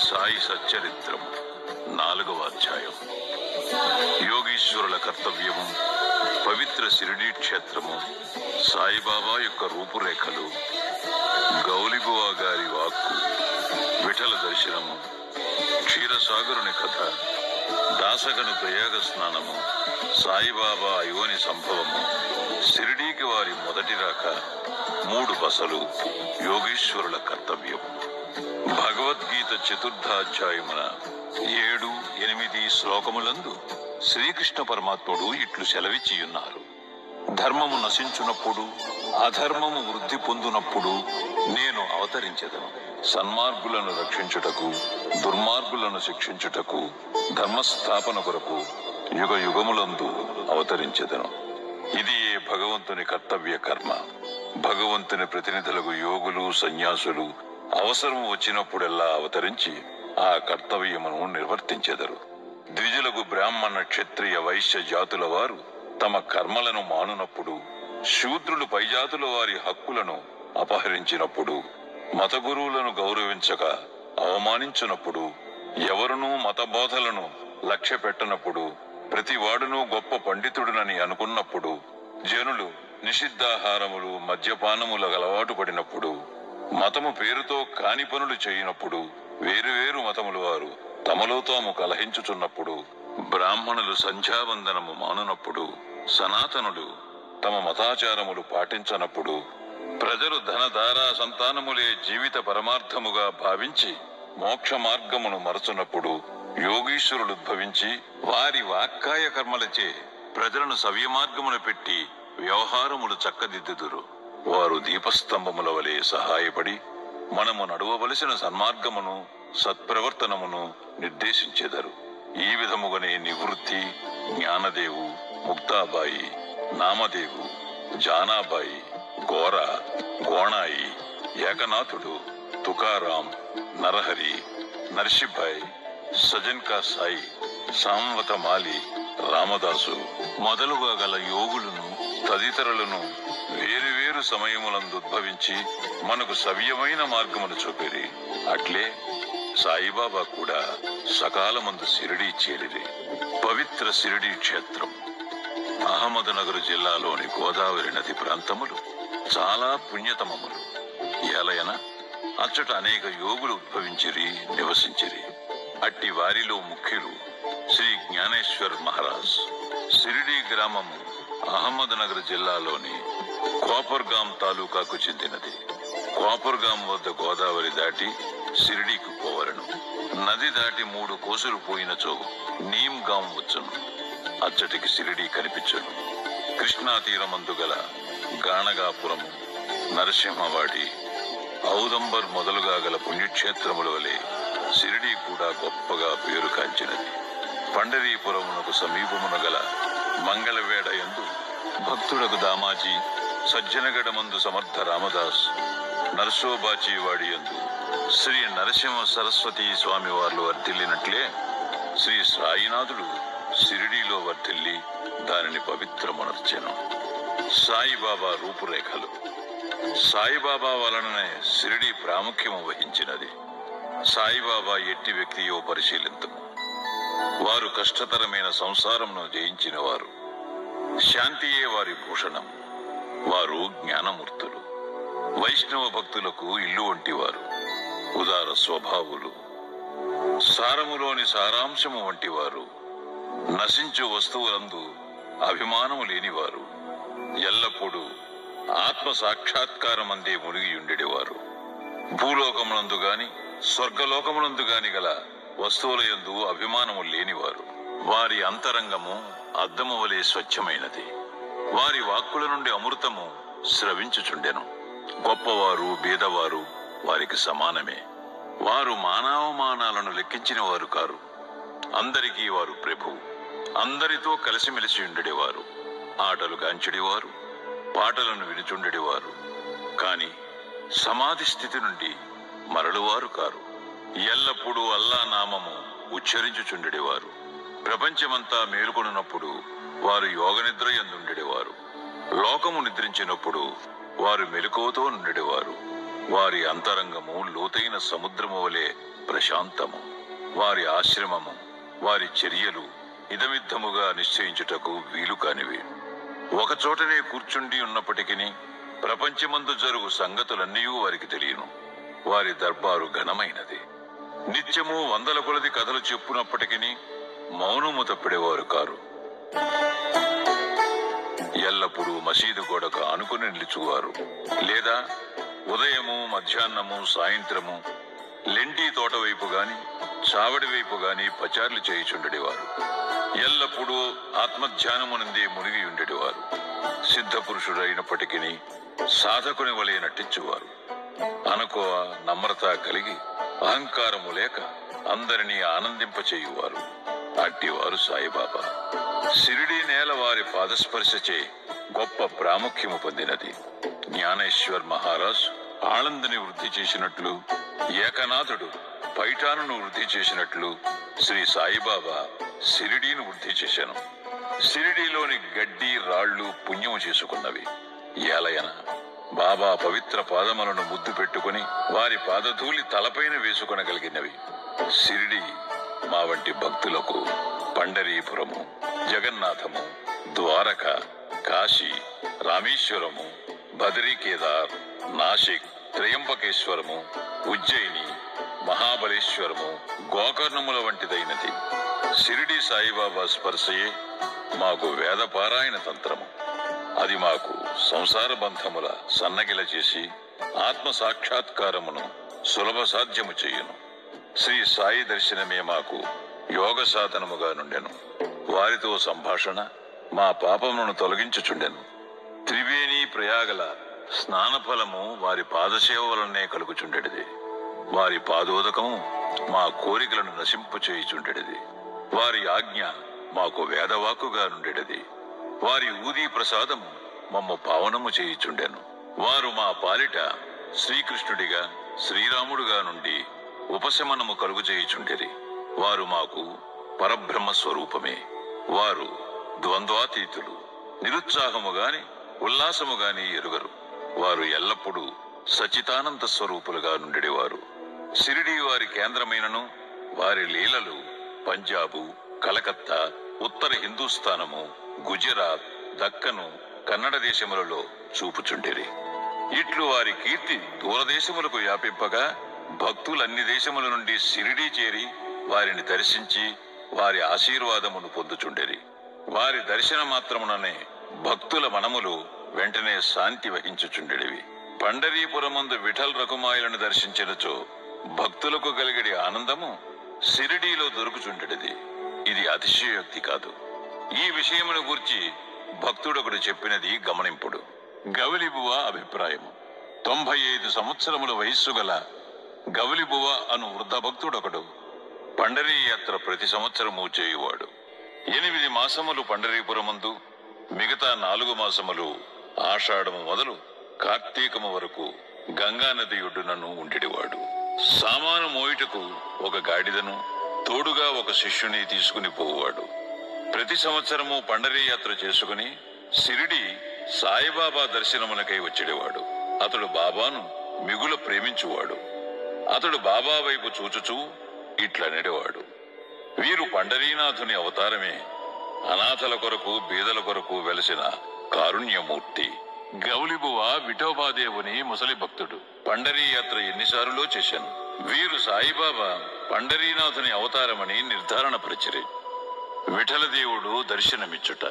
సాయి సచ్చరిత్రం నాలుగవ అధ్యాయం యోగీశ్వరుల కర్తవ్యము పవిత్ర శిరిడీ క్షేత్రము సాయిబాబా యొక్క రూపురేఖలు గౌలిబువా గారి వాక్కు విఠల దర్శనము క్షీరసాగరుని కథ దాసగను ప్రయాగ స్నానము సాయిబాబా యోని సంభవము షిరిడీకి వారి మొదటి రాక మూడు బసలు యోగీశ్వరుల కర్తవ్యం భగవద్గీత చతుర్థాధ్యాయమున ఏడు ఎనిమిది శ్లోకములందు శ్రీకృష్ణ పరమాత్ముడు ఇట్లు సెలవిచ్చియున్నారు ధర్మము నశించునప్పుడు అధర్మము వృద్ధి పొందునప్పుడు నేను అవతరించెదను సన్మార్గులను రక్షించుటకు దుర్మార్గులను శిక్షించుటకు ధర్మస్థాపన కొరకు యుగ యుగములందు అవతరించెదను ఇది ఏ భగవంతుని కర్తవ్య కర్మ భగవంతుని ప్రతినిధులకు యోగులు సన్యాసులు అవసరం వచ్చినప్పుడెల్లా అవతరించి ఆ కర్తవ్యమును నిర్వర్తించెదరు ద్విజులకు బ్రాహ్మణ క్షత్రియ వైశ్య జాతుల వారు తమ కర్మలను మానునప్పుడు శూద్రులు పైజాతుల వారి హక్కులను అపహరించినప్పుడు మత గురువులను గౌరవించక అవమానించినప్పుడు ఎవరునూ మత బోధలను లక్ష్య పెట్టనప్పుడు ప్రతి వాడును గొప్ప పండితుడునని అనుకున్నప్పుడు జనులు నిషిద్ధాహారములు మద్యపానములకు అలవాటు పడినప్పుడు మతము పేరుతో కాని పనులు చేయనప్పుడు వేరువేరు మతముల వారు తమలో తాము కలహించుచున్నప్పుడు బ్రాహ్మణులు సంధ్యావందనము మానునప్పుడు సనాతనులు తమ మతాచారములు పాటించనప్పుడు ప్రజలు ధనధారా సంతానములే జీవిత పరమార్థముగా భావించి మోక్ష మార్గమును మరచునప్పుడు యోగీశ్వరులు ఉద్భవించి వారి వాక్కాయ కర్మలచే ప్రజలను సవ్య మార్గమున పెట్టి వ్యవహారములు చక్కదిద్దుదురు వారు దీపస్తంభముల వలె సహాయపడి మనము నడువవలసిన సన్మార్గమును సత్ప్రవర్తనమును నిర్దేశించెదరు ఈ విధముగానే నివృత్తి జ్ఞానదేవు ముక్తాబాయి నామదేవు జానాబాయి గోర గోణాయి ఏకనాథుడు తుకారాం నరహరి నర్షిభాయ్ సజన్ కా సాయి సాంవత మాలి రామదాసు మొదలుగా గల యోగులను తదితరులను వేరు వేరు సమయములందు ఉద్భవించి మనకు సవ్యమైన మార్గమును చూపిరి అట్లే సాయిబాబా కూడా సకాలమందు సిరిడి చేరిరి పవిత్ర సిరిడి క్షేత్రం అహ్మద్నగర్ జిల్లాలోని గోదావరి నది ప్రాంతములు చాలా పుణ్యతమములు ఎలయన అచ్చట అనేక యోగులు ఉద్భవించిరి నివసించిరి అట్టి వారిలో ముఖ్యులు శ్రీ జ్ఞానేశ్వర్ మహారాజ్ సిరిడి గ్రామము అహ్మద్నగర్ జిల్లాలోని కోపర్గాం తాలూకాకు చెందినది కోపర్గాం వద్ద గోదావరి దాటి సిరిడీకి పోవలను నది దాటి మూడు కోసులు పోయినచో నీమ్గాం వచ్చును అచ్చటికి సిరిడి కనిపించును కృష్ణా తీరమందు గల గాణగాపురము నరసింహవాడి ఔదంబర్ మొదలుగా గల పుణ్యక్షేత్రముల వలె సిరిడి కూడా గొప్పగా పేరు కాంచినది పండరీపురమునకు సమీపమున గల మంగళవేడ యందు భక్తుడకు దామాజీ సజ్జనగడమందు సమర్థ రామదాస్ నరసోబాచి వాడి యందు శ్రీ నరసింహ సరస్వతి స్వామి వార్లు వర్ధిల్లినట్లే శ్రీ సాయినాథుడు సిరిడిలో వర్ధిల్లి దానిని పవిత్రమునర్చెను సాయిబాబా రూపురేఖలు సాయిబాబా వలననే సిరిడి ప్రాముఖ్యము వహించినది సాయిబాబా ఎట్టి వ్యక్తియో పరిశీలింతము వారు కష్టతరమైన సంసారమును జయించిన వారు శాంతియే వారి భూషణం వారు జ్ఞానమూర్తులు వైష్ణవ భక్తులకు ఇల్లు వంటివారు ఉదార స్వభావులు సారములోని సారాంశము వంటివారు నశించు వస్తువులందు అభిమానము లేనివారు ఎల్లప్పుడూ ఆత్మ సాక్షాత్కారమందే మునిగియుండెడివారు భూలోకమునందు గాని స్వర్గలోకమునందు గాని గల వస్తువుల యందు అభిమానము లేనివారు వారి అంతరంగము అద్దము వలె స్వచ్ఛమైనది వారి వాక్కుల నుండి అమృతము స్రవించుచుండెను గొప్పవారు బీదవారు వారికి సమానమే వారు మానవమానాలను లెక్కించిన వారు కారు అందరికీ వారు ప్రభు అందరితో కలిసిమెలిసి ఉండేవారు ఆటలు గాంచెడివారు పాటలను వినుచుండెడివారు కాని సమాధి స్థితి నుండి మరలువారు కారు ఎల్లప్పుడూ అల్లా నామము ఉచ్చరించుచుండెడివారు ప్రపంచమంతా మేలుకొనున్నప్పుడు వారు యోగ నిద్ర ఎందుండెడివారు లోకము నిద్రించినప్పుడు వారు మెలకువతో నుండెడివారు వారి అంతరంగము లోతైన సముద్రము వలె ప్రశాంతము వారి ఆశ్రమము వారి చర్యలు ఇదమిద్దముగా నిశ్చయించుటకు వీలు కానివి ఒక చోటనే కూర్చుండి ఉన్నప్పటికీ ప్రపంచమందు జరుగు సంగతులన్నీ వారికి తెలియను వారి దర్బారు ఘనమైనది నిత్యము వందల కొలది కథలు చెప్పునప్పటికీ మౌనము తప్పిడేవారు కారు ఎల్లప్పుడూ మసీదు గోడకు ఆనుకుని నిలుచువారు లేదా ఉదయము మధ్యాహ్నము సాయంత్రము లెండి తోట వైపు గాని చావడి వైపు గాని పచార్లు చేయుచుండేవారు ఎల్లప్పుడూ ఆత్మధ్యానమునందే మునిగి ఉండేవారు సిద్ధ పురుషుడైనప్పటికీ సాధకుని వలె నటించువారు అనుకోవ నమ్రత కలిగి అహంకారము లేక అందరినీ ఆనందింపచేయువారు అట్టివారు సాయిబాబా సిరిడి నేల వారి పాదస్పర్శచే గొప్ప ప్రాముఖ్యము పొందినది జ్ఞానేశ్వర్ మహారాజ్ ఆనందని వృద్ధి చేసినట్లు ఏకనాథుడు పైఠానును వృద్ధి చేసినట్లు శ్రీ సాయిబాబా సిరిడీని వృద్ధి చేశాను సిరిడీలోని గడ్డి రాళ్ళు పుణ్యము చేసుకున్నవి ఏలయన బాబా పవిత్ర పాదములను ముద్దు పెట్టుకుని వారి పాదధూళి తలపైన వేసుకొనగలిగినవి సిరిడి మా వంటి భక్తులకు పండరీపురము జగన్నాథము ద్వారక కాశీ రామేశ్వరము బదరీ కేదార్ నాసిక్ త్రయంబకేశ్వరము ఉజ్జయిని మహాబలేశ్వరము గోకర్ణముల వంటిదైనది షిరిడి సాయిబాబా స్పర్శయే మాకు వేద పారాయణ తంత్రము అది మాకు సంసార బంధముల సన్నగిల చేసి ఆత్మ సాక్షాత్కారమును సులభ సాధ్యము చేయును శ్రీ సాయి దర్శనమే మాకు యోగ సాధనముగా నుండెను వారితో సంభాషణ మా పాపములను తొలగించుచుండెను త్రివేణి ప్రయాగల స్నానఫలము వారి పాదసేవ వలనే కలుగుచుండెడిది వారి పాదోదకము మా కోరికలను నశింపచేయుచుండెడిది వారి ఆజ్ఞ మాకు వేదవాకుగా నుండెడిది వారి ఊదీ ప్రసాదము మమ్మ పావనము చేయుచుండెను వారు మా పాలిట శ్రీకృష్ణుడిగా శ్రీరాముడుగా నుండి ఉపశమనము కలుగు చేయుచుండెరి వారు మాకు పరబ్రహ్మ స్వరూపమే వారు ద్వంద్వాతీతులు నిరుత్సాహము గాని ఉల్లాసము గాని ఎరుగరు వారు ఎల్లప్పుడూ సచితానంద స్వరూపులుగా నుండెడివారు సిరిడి వారి కేంద్రమైనను వారి లీలలు పంజాబు కలకత్తా ఉత్తర హిందూస్థానము గుజరాత్ దక్కను కన్నడ దేశములలో చూపుచుండెరి ఇట్లు వారి కీర్తి దూరదేశములకు వ్యాపింపగా భక్తులన్ని దేశముల నుండి సిరిడి చేరి వారిని దర్శించి వారి ఆశీర్వాదమును పొందుచుండెరి వారి దర్శన మాత్రముననే భక్తుల మనములు వెంటనే శాంతి వహించుచుండెడివి పండరీపురమందు విఠల్ రకుమాయులను దర్శించినచో భక్తులకు కలిగడి ఆనందము సిరిడీలో దొరుకుచుండెడిది ఇది అతిశయోక్తి కాదు ఈ విషయమును గూర్చి భక్తుడొకడు చెప్పినది గమనింపుడు గవలిబువ అభిప్రాయము తొంభై ఐదు సంవత్సరముల వయస్సు గల గవలిబువ అను వృద్ధ భక్తుడొకడు పండరీ యాత్ర ప్రతి సంవత్సరము చేయువాడు ఎనిమిది మాసములు పండరీపురమందు మిగతా నాలుగు మాసములు ఆషాఢము మొదలు కార్తీకము వరకు గంగా నది ఒడ్డునను ఉండేవాడు సామాను మోయుటకు ఒక గాడిదను తోడుగా ఒక శిష్యుని తీసుకుని పోవాడు ప్రతి సంవత్సరము పండరీ యాత్ర చేసుకుని సిరిడి సాయిబాబా దర్శనమునకై వచ్చేవాడు అతడు బాబాను మిగుల ప్రేమించువాడు అతడు బాబా వైపు చూచుచూ ఇట్లనెడవాడు వీరు పండరీనాథుని అవతారమే అనాథల కొరకు బీదల కొరకు వెలసిన కారుణ్యమూర్తి గౌలిబువ విఠోబాదేవుని ముసలి భక్తుడు పండరీ యాత్ర ఎన్నిసార్లు చేశాను వీరు సాయిబాబా పండరీనాథుని అవతారమని నిర్ధారణ పరిచరి విఠలదేవుడు దర్శనమిచ్చుట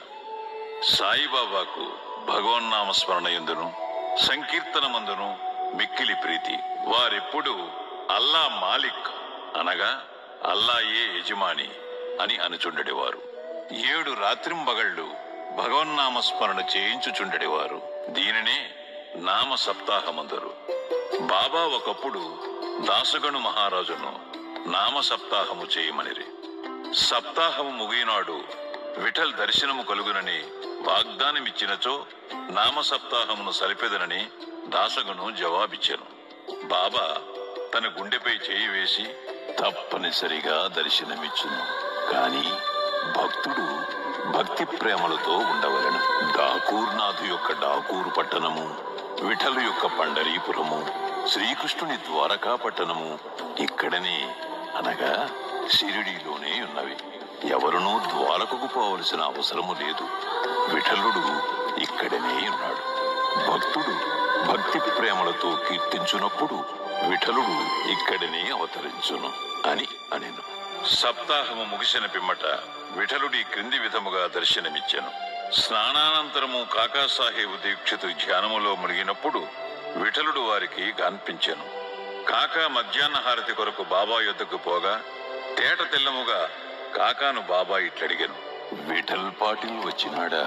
సాయిబాబాకు భగవన్నామ స్మరణ ఎందును సంకీర్తనమందును మిక్కిలి ప్రీతి వారెప్పుడు అల్లా మాలిక్ అనగా అల్లాయే యజమాని అని అనుచుండెడివారు ఏడు రాత్రింబగళ్ళు భగవన్నామ స్మరణ చేయించుచుండెడివారు దీనినే నామ సప్తాహమందరు బాబా ఒకప్పుడు దాసగణు మహారాజును నామ సప్తాహము చేయమనిరి సప్తాహము ముగినాడు విఠల్ దర్శనము కలుగునని వాగ్దానమిచ్చినచో నామ సప్తాహమును సరిపెదనని దాసగును జవాబిచ్చాను బాబా తన గుండెపై చేయి వేసి తప్పనిసరిగా దర్శనమిచ్చును కాని భక్తుడు భక్తి ప్రేమలతో ఉండవలెను డాకూర్నాథు యొక్క డాకూరు పట్టణము విఠలు యొక్క పండరీపురము శ్రీకృష్ణుని ద్వారకా పట్టణము ఇక్కడనే అనగా షిరిడీలోనే ఉన్నవి ఎవరునూ ద్వారకకు పోవలసిన అవసరము లేదు విఠలుడు ఇక్కడనే ఉన్నాడు భక్తుడు భక్తి ప్రేమలతో కీర్తించునప్పుడు విఠలుడు ఇక్కడనే అవతరించును అని అనెను సప్తాహము ముగిసిన పిమ్మట విఠలుడి క్రింది విధముగా దర్శనమిచ్చెను స్నానానంతరము కాకాసాహేబు దీక్షితు ధ్యానములో మునిగినప్పుడు విఠలుడు వారికి కనిపించెను కాకా మధ్యాహ్న హారతి కొరకు బాబా యొద్దకు పోగా తేట తెల్లముగా కాకాను బాబా ఇట్లడిగాను విఠల్ పాటిల్ వచ్చినాడా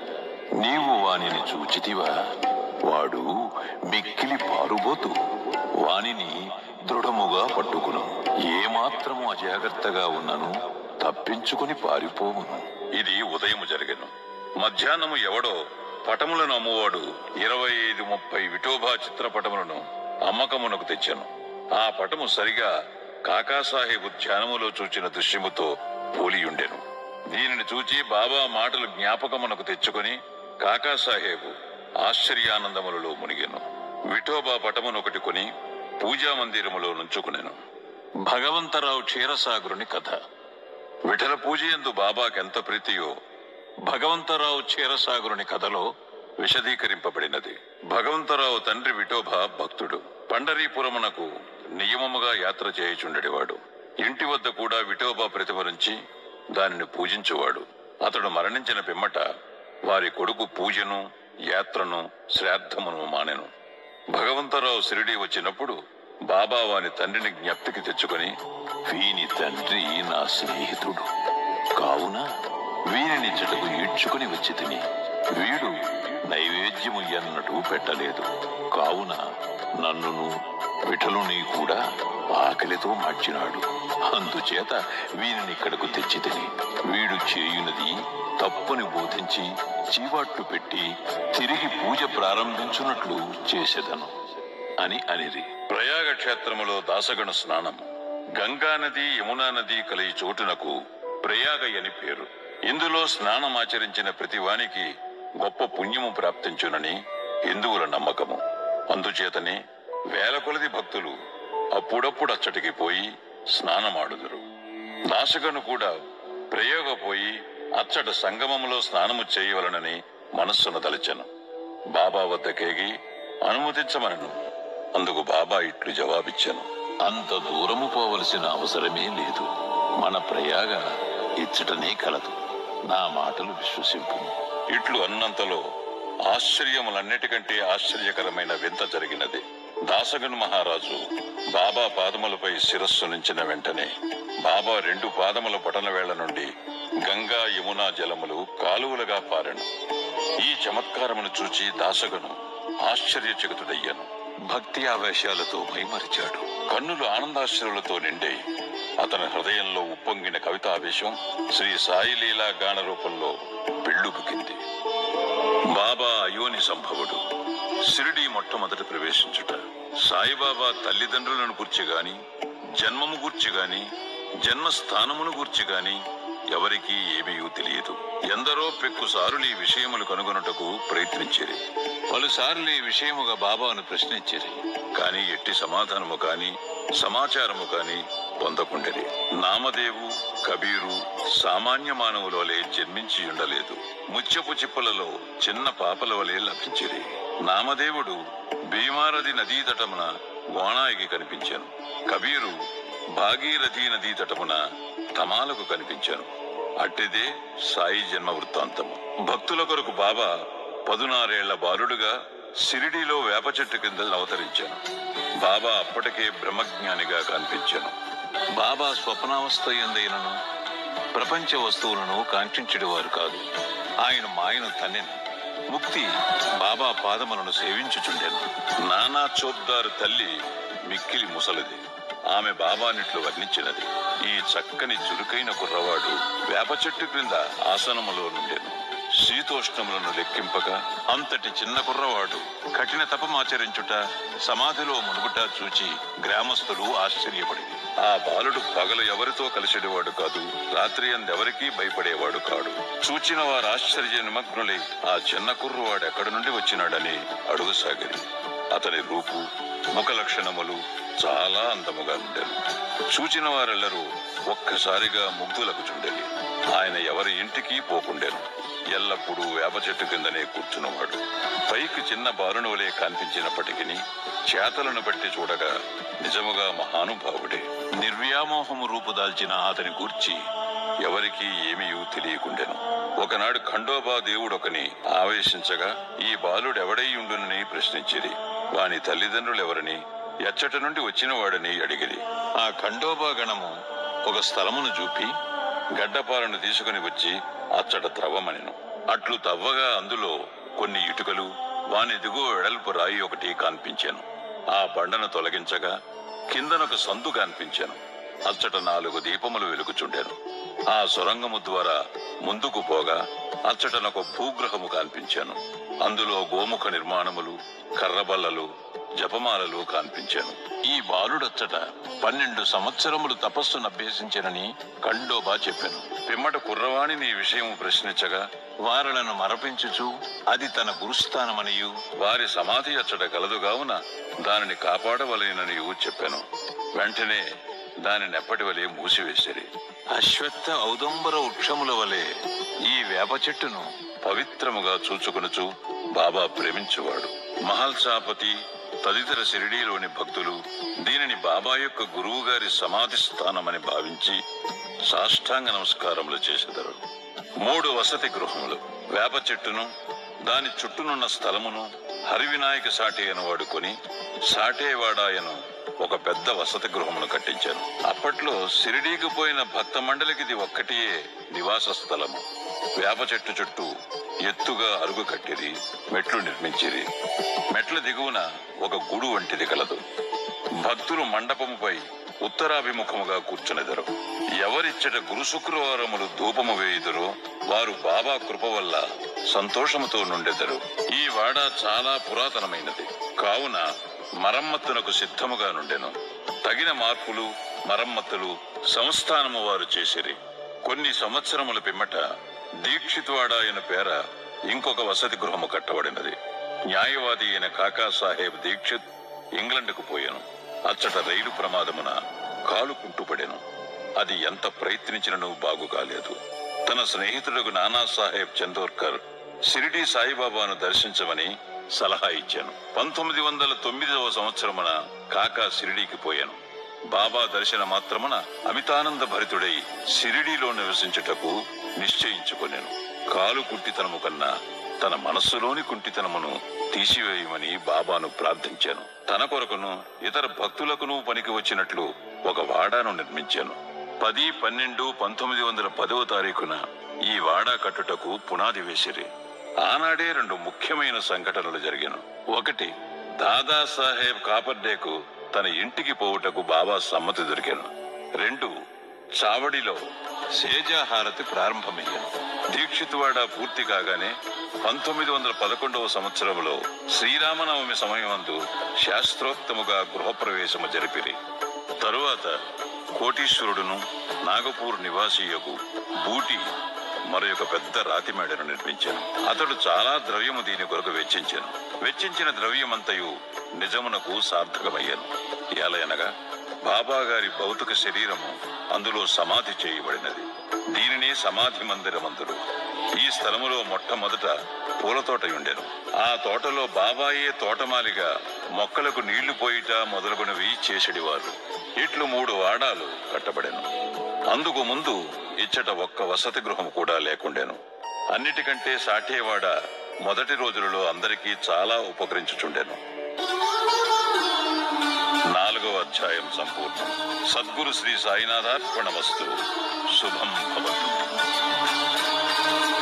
నీవు వానిని చూచితివా వాడు మిక్కిలి పారుబోతు వానిని దృఢముగా పట్టుకును ఏమాత్రము అజాగ్రత్తగా ఉన్నను తప్పించుకుని పారిపోవును ఇది ఉదయము జరిగెను మధ్యాహ్నము ఎవడో పటములను అమ్మువాడు ఇరవై ఐదు ముప్పై విఠోబా చిత్రపటములను అమ్మకమునకు తెచ్చాను ఆ పటము సరిగా కాకాసాహేబు ధ్యానములో చూచిన దృశ్యముతో పోలియుండెను దీనిని చూచి బాబా మాటలు జ్ఞాపకమునకు తెచ్చుకొని కాకాసాహేబు ఆశ్చర్యానందములలో మునిగెను విఠోబా పటమును ఒకటి కొని పూజా మందిరములో నుంచుకునెను భగవంతరావు క్షీరసాగరుని కథ విఠల పూజయందు బాబాకెంత ప్రీతియో భగవంతరావు క్షీరసాగరుని కథలో విశదీకరింపబడినది భగవంతరావు తండ్రి విఠోబా భక్తుడు పండరీపురమునకు నియమముగా యాత్ర చేయుచుండెడివాడు ఇంటి వద్ద కూడా విఠోబా ప్రతిమ నుంచి దానిని పూజించువాడు అతడు మరణించిన పిమ్మట వారి కొడుకు పూజను యాత్రను శ్రాద్ధమును మానెను భగవంతరావు షిరిడి వచ్చినప్పుడు బాబా వాని తండ్రిని జ్ఞప్తికి తెచ్చుకొని వీని తండ్రి నా స్నేహితుడు కావున వీనిని చెటకు ఈడ్చుకుని వచ్చి తిని వీడు నైవేద్యము ఎన్నటూ పెట్టలేదు కావున నన్నును విఠలుని కూడా ఆకలితో మార్చినాడు అందుచేత వీనిని ఇక్కడకు తెచ్చి తిని వీడు చేయునది తప్పుని బోధించి చీవాట్లు పెట్టి తిరిగి పూజ ప్రారంభించున్నట్లు చేసేదను అని అనిరి ప్రయాగ క్షేత్రములో దాసగణ స్నానం గంగా నది యమునా నది కలిగి చోటునకు ప్రయాగ అని పేరు ఇందులో స్నానమాచరించిన ప్రతి వానికి గొప్ప పుణ్యము ప్రాప్తించునని హిందువుల నమ్మకము అందుచేతనే వేల కొలది భక్తులు అప్పుడప్పుడు అచ్చటికి పోయి స్నానమాడుదురు దాసగను కూడా ప్రయోగ పోయి అచ్చట సంగమములో స్నానము చేయవలనని మనస్సును తలచెను బాబా వద్దకేగి అనుమతించమనను అందుకు బాబా ఇట్లు జవాబిచ్చాను అంత దూరము పోవలసిన అవసరమే లేదు మన ప్రయాగ ఇచ్చటనే కలదు నా మాటలు విశ్వసింపు ఇట్లు అన్నంతలో ఆశ్చర్యములన్నిటికంటే ఆశ్చర్యకరమైన వింత జరిగినది దాసగను మహారాజు బాబా పాదములపై శిరస్సు నుంచిన వెంటనే బాబా రెండు పాదముల పటన వేళ్ల నుండి గంగా యమునా జలములు కాలువలుగా పారెను ఈ చమత్కారమును చూచి దాసగను ఆశ్చర్యచకితుడయ్యాను భక్తి ఆవేశాలతో మైమరిచాడు కన్నులు ఆనందాశ్రులతో నిండాయి అతని హృదయంలో ఉప్పొంగిన కవితావేశం శ్రీ సాయిలీలా గాన రూపంలో పెళ్ళుబుకింది బాబా అయోని సంభవుడు షిరిడి మొట్టమొదట ప్రవేశించుట సాయిబాబా తల్లిదండ్రులను గూర్చి గాని జన్మము గూర్చి గాని జన్మస్థానమును గూర్చి గాని ఎవరికీ ఏమీ తెలియదు ఎందరో పెక్కుసారులు ఈ విషయములు కనుగొనుటకు ప్రయత్నించిరి పలుసార్లు ఈ విషయముగా బాబాను ప్రశ్నించిరి కాని ఎట్టి సమాధానము కాని సమాచారము కాని పొందకుండిరి నామదేవు కబీరు సామాన్య మానవుల వలె జన్మించి ఉండలేదు ముత్యపు చిప్పలలో చిన్న పాపల వలె లభించిరి నామదేవుడు భీమారథి నదీ తటమున గోణాయికి కనిపించాను కబీరు భాగీరథీ నదీ తటమున తమాలకు కనిపించాను అట్టిదే సాయి జన్మ వృత్తాంతము భక్తుల కొరకు బాబా పదునారేళ్ల బాలుడుగా సిరిడిలో వేప చెట్టు కింద అవతరించాను బాబా అప్పటికే బ్రహ్మజ్ఞానిగా కనిపించాను బాబా స్వప్నావస్థ ఎందైనను ప్రపంచ వస్తువులను కాంక్షించడి వారు కాదు ఆయన మాయను తన్నెను ముక్తి బాబా పాదములను సేవించుచుండెను నానా చోద్దారు తల్లి మిక్కిలి ముసలిది ఆమె బాబానిట్లు వర్ణించినది ఈ చక్కని చురుకైన కుర్రవాడు వేప చెట్టు క్రింద ఆసనములో నుండెను శీతోష్ణములను లెక్కింపక అంతటి చిన్న కుర్రవాడు కఠిన తపమాచరించుట సమాధిలో మునుగుట చూచి గ్రామస్తులు ఆశ్చర్యపడి ఆ బాలుడు పగలు ఎవరితో కలిసేవాడు కాదు రాత్రి అందెవరికీ భయపడేవాడు కాడు చూచిన వారు ఆశ్చర్య నిమగ్నులై ఆ చిన్న కుర్రవాడు ఎక్కడి నుండి వచ్చినాడని అడుగుసాగిరి అతని రూపు ముఖ లక్షణములు చాలా అందముగా ఉండెను చూచిన వారెల్లరూ ఒక్కసారిగా ముగ్ధులకు చుండెలి ఆయన ఎవరి ఇంటికి పోకుండెను ఎల్లప్పుడూ వేప చెట్టు కిందనే కూర్చున్నవాడు పైకి చిన్న బాలుని వలె కనిపించినప్పటికీ చేతలను బట్టి చూడగా నిజముగా మహానుభావుడే నిర్వ్యామోహము రూపుదాల్చిన అతని గూర్చి ఎవరికీ ఏమీ తెలియకుండెను ఒకనాడు ఖండోబా దేవుడొకని ఆవేశించగా ఈ బాలుడెవడై ఉండునని ప్రశ్నించిరి వాని తల్లిదండ్రులెవరని ఎచ్చట నుండి వచ్చిన వాడని అడిగిరి ఆ ఖండోబా గణము ఒక స్థలమును చూపి గడ్డపాలను తీసుకుని వచ్చి అచ్చట త్రవ్వమనెను అట్లు తవ్వగా అందులో కొన్ని ఇటుకలు వాని దిగువ వెడల్పు రాయి ఒకటి కనిపించాను ఆ బండను తొలగించగా కిందనొక సందు కనిపించాను అచ్చట నాలుగు దీపములు వెలుగుచుండెను ఆ సొరంగము ద్వారా ముందుకు పోగా అచ్చటనొక భూగ్రహము కనిపించాను అందులో గోముఖ నిర్మాణములు కర్రబల్లలు జపమాలలు కనిపించాను ఈ బాలుడచ్చట పన్నెండు సంవత్సరములు తపస్సును అభ్యసించనని కండోబా చెప్పాను పిమ్మట కుర్రవాణి నీ విషయము ప్రశ్నించగా వారలను మరపించుచు అది తన గురుస్థానమనియు వారి సమాధి అచ్చట కలదు కావున దానిని కాపాడవలెననియు చెప్పాను వెంటనే దానిని ఎప్పటి వలె మూసివేసిరి అశ్వత్థ ఔదంబర వృక్షముల వలె ఈ వేప చెట్టును పవిత్రముగా చూచుకొనుచు బాబా ప్రేమించువాడు మహల్సాపతి తదితర షిరిడీలోని భక్తులు దీనిని బాబా యొక్క గురువు గారి సమాధి స్థానమని భావించి సాష్టాంగ నమస్కారములు చేసెదరు మూడు వసతి గృహములు వేప చెట్టును దాని చుట్టూనున్న స్థలమును హరివినాయక సాటేయను వాడుకొని సాటేవాడాయను ఒక పెద్ద వసతి గృహమును కట్టించాను అప్పట్లో సిరిడీకి పోయిన భక్త మండలికి ఇది ఒక్కటియే నివాస స్థలము వేప చెట్టు చుట్టూ ఎత్తుగా అరుగు కట్టిరి మెట్లు నిర్మించిరి మెట్ల దిగువన ఒక గుడు వంటిది కలదు భక్తులు మండపముపై ఉత్తరాభిముఖముగా కూర్చునెదరు ఎవరిచ్చట గురు శుక్రవారములు ధూపము వేయుదురో వారు బాబా కృప వల్ల సంతోషముతో నుండెదరు ఈ వాడ చాలా పురాతనమైనది కావున మరమ్మతునకు సిద్ధముగా నుండెను తగిన మార్పులు మరమ్మతులు సంస్థానము వారు చేసిరి కొన్ని సంవత్సరముల పిమ్మట దీక్షిత్వాడ అయిన పేర ఇంకొక వసతి గృహము కట్టబడినది న్యాయవాది అయిన కాకా సాహెబ్ దీక్షిత్ ఇంగ్లండ్కు పోయాను అచ్చట రైలు ప్రమాదమున కాలు కుంటుపడెను అది ఎంత ప్రయత్నించినను బాగు కాలేదు తన స్నేహితుడుకు నానా సాహెబ్ చందోర్కర్ షిరిడి సాయిబాబాను దర్శించమని సలహా ఇచ్చాను పంతొమ్మిది వందల తొమ్మిదవ సంవత్సరమున కాకా షిరిడీకి పోయాను బాబా దర్శన మాత్రమున అమితానంద భరితుడై షిరిడీలో నివసించుటకు నిశ్చయించుకొనెను కాలు కుంటితనము కన్నా తన మనస్సులోని కుంటితనమును తీసివేయమని బాబాను ప్రార్థించాను తన కొరకును ఇతర భక్తులకును పనికి వచ్చినట్లు ఒక వాడాను నిర్మించాను పది పన్నెండు పంతొమ్మిది వందల పదవ తారీఖున ఈ వాడా కట్టుటకు పునాది వేసిరి ఆనాడే రెండు ముఖ్యమైన సంఘటనలు జరిగాను ఒకటి దాదాసాహెబ్ కాపర్డేకు తన ఇంటికి పోవుటకు బాబా సమ్మతి దొరికాను రెండు చావడిలో సేజాహారతి ప్రారంభమయ్యాను దీక్షితువాడ పూర్తి కాగానే పంతొమ్మిది వందల పదకొండవ సంవత్సరంలో శ్రీరామనవమి సమయమందు శాస్త్రోక్తముగా గృహప్రవేశము జరిపిరి తరువాత కోటీశ్వరుడును నాగపూర్ నివాసీయకు బూటి మరొక పెద్ద రాతి మేడను నిర్మించాను అతడు చాలా ద్రవ్యము దీని కొరకు వెచ్చించాను వెచ్చించిన ద్రవ్యమంతయు నిజమునకు సార్థకమయ్యాను ఎలయనగా బాబా గారి భౌతిక శరీరము అందులో సమాధి చేయబడినది దీనిని సమాధి మందిరమందురు ఈ స్థలములో మొట్టమొదట పూల తోట ఉండెను ఆ తోటలో బాబాయే తోటమాలిగా మొక్కలకు నీళ్లు పోయిట మొదలుగునవి చేసెడివారు ఇట్లు మూడు వాడాలు కట్టబడెను అందుకు ముందు ఇచ్చట ఒక్క వసతి గృహం కూడా లేకుండెను అన్నిటికంటే సాఠేవాడ మొదటి రోజులలో అందరికీ చాలా ఉపకరించుచుండెను నాలుగవ అధ్యాయం సంపూర్ణం సద్గురు శ్రీ సాయినాథార్పణమస్తు శుభం భవతు